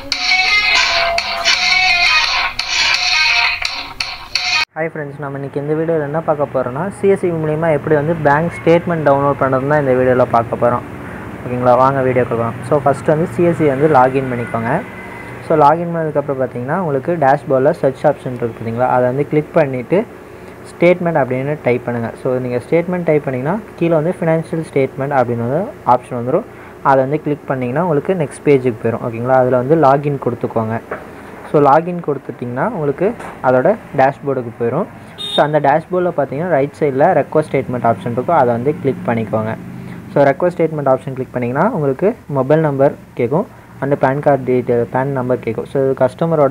hi friends நம்ம இன்றைக்கி இந்த வீடியோவில் என்ன பார்க்க போகிறோம்னா சிஎஸ்சி மூலிமா எப்படி வந்து பேங்க் ஸ்டேட்மெண்ட் டவுன்லோட் பண்ணுறது தான் இந்த வீடியோவில் பார்க்க போகிறோம் ஓகேங்களா வாங்க வீடியோ போகலாம் ஸோ ஃபஸ்ட்டு வந்து சிஎஸ்சி வந்து லாகின் பண்ணிக்கோங்க ஸோ லாகின் பண்ணதுக்கப்புறம் பார்த்தீங்கன்னா உங்களுக்கு டேஷ்போர்டில் சர்ச் ஆப்ஷன் இருக்குது பார்த்தீங்களா அதை வந்து கிளிக் பண்ணிவிட்டு ஸ்டேட்மெண்ட் அப்படின்னு டைப் பண்ணுங்கள் ஸோ நீங்கள் ஸ்டேட்மெண்ட் டைப் பண்ணிங்கன்னா கீழே வந்து ஃபினான்ஷியல் ஸ்டேட்மெண்ட் அப்படின்னு வந்து ஆப்ஷன் வந்துடும் அதை வந்து கிளிக் பண்ணிங்கன்னா உங்களுக்கு நெக்ஸ்ட் பேஜுக்கு போயிடும் ஓகேங்களா அதில் வந்து லாகின் கொடுத்துக்கோங்க ஸோ லாகின் கொடுத்துட்டிங்கன்னா உங்களுக்கு அதோட டேஷ்போர்டுக்கு போயிடும் ஸோ அந்த டேஷ்போர்டில் பார்த்தீங்கன்னா ரைட் சைடில் ரெக்வஸ்ட் ஸ்டேட்மெண்ட் ஆப்ஷன் இருக்கும் அதை வந்து கிளிக் பண்ணிக்கோங்க so request statement option click பண்ணிங்கன்னா உங்களுக்கு மொபைல் நம்பர் கேட்கும் அந்த PAN card detail PAN number கேட்கும் ஸோ கஸ்டமரோட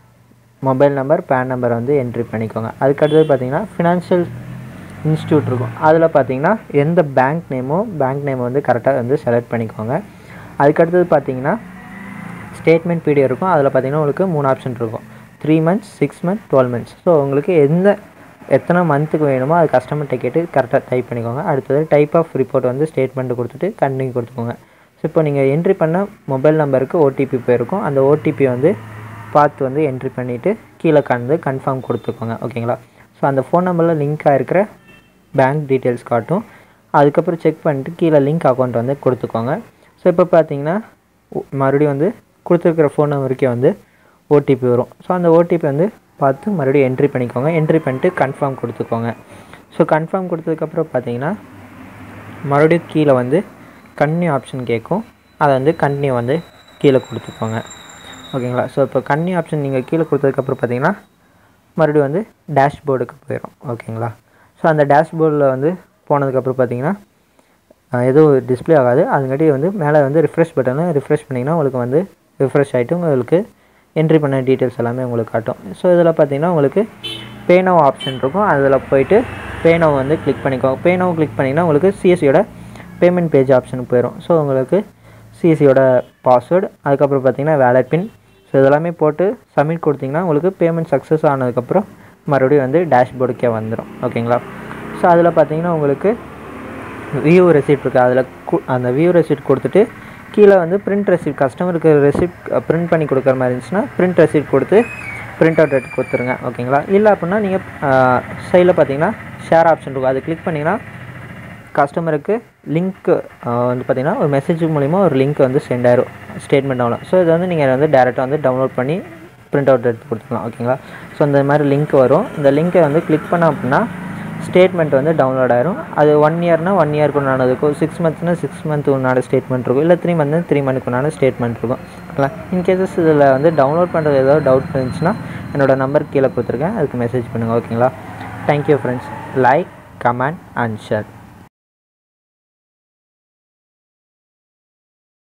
மொபைல் நம்பர் பேன் நம்பர் வந்து என்ட்ரி பண்ணிக்கோங்க அதுக்கடுத்தது பார்த்தீங்கன்னா ஃபினான்ஷியல் இன்ஸ்டியூட் இருக்கும் அதில் பார்த்தீங்கன்னா எந்த பேங்க் நேமோ பேங்க் நேம் வந்து கரெக்டாக வந்து செலக்ட் பண்ணிக்கோங்க அதுக்கடுத்தது பார்த்தீங்கன்னா ஸ்டேட்மெண்ட் பீரியட் இருக்கும் அதில் பார்த்தீங்கன்னா உங்களுக்கு மூணு ஆப்ஷன் இருக்கும் three months six month twelve months so உங்களுக்கு எந்த எத்தனை மந்த்துக்கு வேணுமோ அது கஸ்டமர்கிட்ட கேட்டு கரெக்டாக டைப் பண்ணிக்கோங்க அடுத்தது டைப் ஆஃப் ரிப்போர்ட் வந்து ஸ்டேட்மெண்ட் கொடுத்துட்டு கண்டினியூ கொடுத்துக்கோங்க ஸோ இப்போ நீங்கள் என்ட்ரி பண்ண மொபைல் நம்பருக்கு ஓடிபி போயிருக்கும் அந்த ஓடிபி வந்து பார்த்து வந்து என்ட்ரி பண்ணிவிட்டு கீழே கண்டு கன்ஃபார்ம் கொடுத்துக்கோங்க ஓகேங்களா ஸோ அந்த ஃபோன் நம்பரில் லிங்க் ஆகிருக்கிற பேங்க் டீட்டெயில்ஸ் காட்டும் அதுக்கப்புறம் செக் பண்ணிட்டு கீழே லிங்க் அக்கௌண்ட் வந்து கொடுத்துக்கோங்க ஸோ இப்போ பார்த்தீங்கன்னா உ- மறுபடியும் வந்து கொடுத்துருக்குற ஃபோன் நம்பருக்கே வந்து ஓடிபி வரும் ஸோ அந்த ஓடிபி வந்து பார்த்து மறுபடியும் என்ட்ரி பண்ணிக்கோங்க என்ட்ரி பண்ணிட்டு கன்ஃபார்ம் கொடுத்துக்கோங்க ஸோ கன்ஃபார்ம் கொடுத்ததுக்கப்புறம் பார்த்தீங்கன்னா மறுபடியும் கீழே வந்து கன்னியூ ஆப்ஷன் கேட்கும் அதை வந்து கன்னியூ வந்து கீழே கொடுத்துக்கோங்க ஓகேங்களா ஸோ இப்போ கன்னியூ ஆப்ஷன் நீங்கள் கீழே கொடுத்ததுக்கப்புறம் பார்த்தீங்கன்னா மறுபடியும் வந்து டேஷ்போர்டுக்கு போயிடும் ஓகேங்களா ஸோ அந்த டேஷ்போர்டில் வந்து போனதுக்கப்புறம் பார்த்தீங்கன்னா அஹ், எதுவும் டிஸ்ப்ளே ஆகாது அதுங்காட்டி வந்து மேலே வந்து ரிஃப்ரெஷ் பட்டனை ரிஃப்ரெஷ் பண்ணிங்கன்னா உங்களுக்கு வந்து ரிஃப்ரெஷ் ஆகிட்டு உங்களுக்கு என்ட்ரி பண்ண டீட்டெயில்ஸ் எல்லாமே உங்களுக்கு காட்டும் ஸோ இதில் பார்த்தீங்கன்னா உங்களுக்கு பேனோவ் ஆப்ஷன் இருக்கும் அதில் போயிட்டு பேனோவ் வந்து கிளிக் பண்ணிக்கோங்க பேனோவ் கிளிக் பண்ணிங்கன்னா உங்களுக்கு சிஎஸ்சியோட பேமெண்ட் பேஜ் ஆப்ஷனுக்கு போயிடும் ஸோ உங்களுக்கு சிஎஸ்சியோட பாஸ்வேர்டு அதுக்கப்புறம் பார்த்தீங்கன்னா வேலட் பின் ஸோ இதெல்லாமே போட்டு சப்மிட் கொடுத்தீங்கன்னா உங்களுக்கு பேமெண்ட் சக்ஸஸ் ஆனதுக்கப்புறம் மறுபடியும் வந்து டேஷ்போர்டுக்கே வந்துடும் ஓகேங்களா ஸோ அதில் பார்த்தீங்கன்னா உங்களுக்கு வியூ ரெசிப்ட் இருக்குது அதில் கு- அந்த வியூ ரெசிப்ட் கொடுத்துட்டு கீழே வந்து பிரிண்ட் ரெசிப்ட் கஸ்டமருக்கு ரெசிப்ட் பிரிண்ட் பண்ணி கொடுக்குற மாதிரி இருந்துச்சுன்னா பிரிண்ட் ரெசிப்ட் கொடுத்து பிரிண்ட் அவுட் எடுத்து கொடுத்துருங்க ஓகேங்களா இல்லை அப்படின்னா நீங்கள் சைடில் பார்த்தீங்கன்னா ஷேர் ஆப்ஷன் இருக்கும் அது கிளிக் பண்ணிங்கன்னா கஸ்டமருக்கு லிங்க் வந்து பார்த்தீங்கன்னா ஒரு மெசேஜ் மூலிமா ஒரு லிங்க் வந்து சென்ட் ஆயிரும் ஸ்டேட்மெண்ட் ஆகலாம் ஸோ இதை வந்து நீங்கள் வந்து டேரெக்டாக வந்து டவுன்லோட் பண்ணி பிரிண்ட் அவுட் எடுத்து கொடுத்துக்கலாம் ஓகேங்களா ஸோ இந்த மாதிரி லிங்க் வரும் இந்த லிங்க்கை வந்து கிளிக் பண்ண அப்படின்னா ஸ்டேட்மெண்ட் வந்து டவுன்லோட் ஆயிரும் அது ஒன் இயர்னா ஒன் இயர்க்கு உண்டானது இருக்கும் சிக்ஸ் மந்த்ஸ்னா சிக்ஸ் மந்த் உண்டான ஸ்டேட்மெண்ட் இருக்கும் இல்லை த்ரீ மந்த்னா த்ரீ மந்த்துக்கு உண்டான ஸ்டேட்மெண்ட் இருக்கும் ஓகேங்களா இன்கேசஸ் இதில் வந்து டவுன்லோட் பண்ணுறது ஏதாவது டவுட் இருந்துச்சுன்னா என்னோட நம்பர் கீழே கொடுத்துருக்கேன் அதுக்கு மெசேஜ் பண்ணுங்கள் ஓகேங்களா thank you friends like comment and share